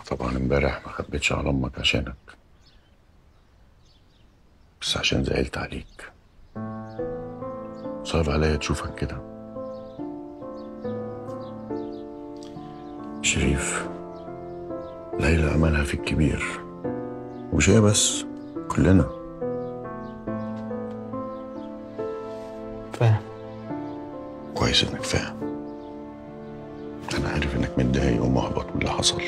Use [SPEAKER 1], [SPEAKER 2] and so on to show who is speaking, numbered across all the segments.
[SPEAKER 1] طبعا امبارح ما خبيتش على امك عشانك بس عشان زعلت عليك صعب عليا تشوفك كده شريف ليلى عملها فيك كبير ومش هي بس كلنا
[SPEAKER 2] فاهم
[SPEAKER 1] كويس انك فاهم انا عارف انك متضايق ومحبط من اللي حصل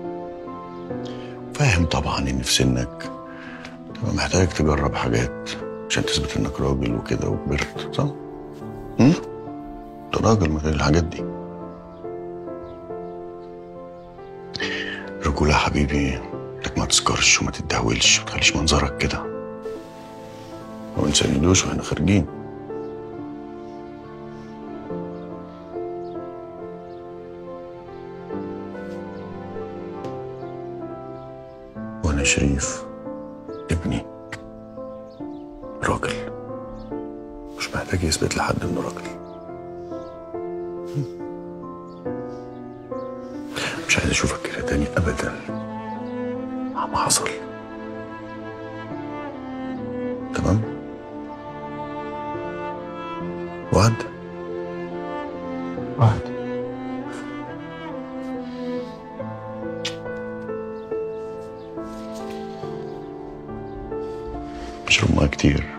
[SPEAKER 1] فاهم طبعا ان في سنك تبقى محتاج تجرب حاجات عشان تثبت انك راجل وكده وكبرت صح؟ هم؟ انت راجل من غير الحاجات دي رجولة يا حبيبي انك ما تسكرش وما تتدهولش وما تخليش منظرك كده وانسان يدوش واحنا خارجين وانا شريف ابني راجل مش محتاج يثبت لحد انه راجل مش عايز اشوفك كده تاني ابدا مهما حصل تمام وعد
[SPEAKER 2] وعد
[SPEAKER 1] اشرب ميه كتير